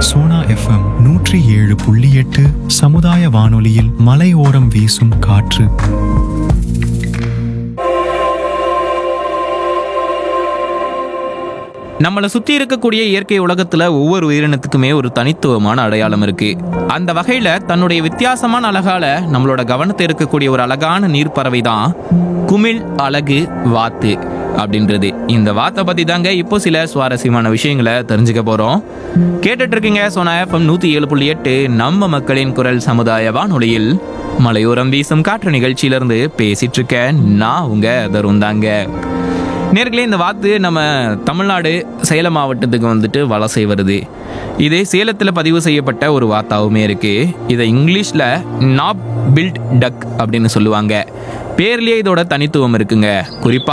Sona FM நூற்றி ஏழு புள்ளி எட்டு சமுதாய வானொலியில் மலையோரம் வீசும் காற்று நம்மளை சுத்தி இருக்கக்கூடிய இயற்கை உலகத்துல ஒவ்வொரு உயிரினத்துக்குமே ஒரு தனித்துவமான அடையாளம் இருக்கு அந்த வகையில தன்னுடைய வித்தியாசமான அழகால நம்மளோட கவனத்தை இருக்கக்கூடிய ஒரு அழகான நீர்ப்பறவை தான் குமிழ் அழகு வாத்து அப்படின்றது இந்த வாத்தை பத்தி தாங்க இப்போ சில சுவாரஸ்யமான விஷயங்களை தெரிஞ்சுக்க போறோம் கேட்டுட்டு இருக்கீங்க சோனா எஃப்எம் நூத்தி ஏழு புள்ளி எட்டு நம்ம மக்களின் குரல் சமுதாய வானொலியில் மலையோரம் வீசும் காற்று நிகழ்ச்சியிலிருந்து பேசிட்டு இருக்க நான் உங்க தருண் தாங்க நேர்களே இந்த வாத்து நம்ம தமிழ்நாடு சேலம் மாவட்டத்துக்கு வந்துட்டு வலசை வருது இது சேலத்தில் பதிவு செய்யப்பட்ட ஒரு வாத்தாவுமே இருக்கு இதை இங்கிலீஷில் நாப் பில்ட் டக் அப்படின்னு சொல்லுவாங்க பேர்லேயே இதோட தனித்துவம் இருக்குங்க குறிப்பாக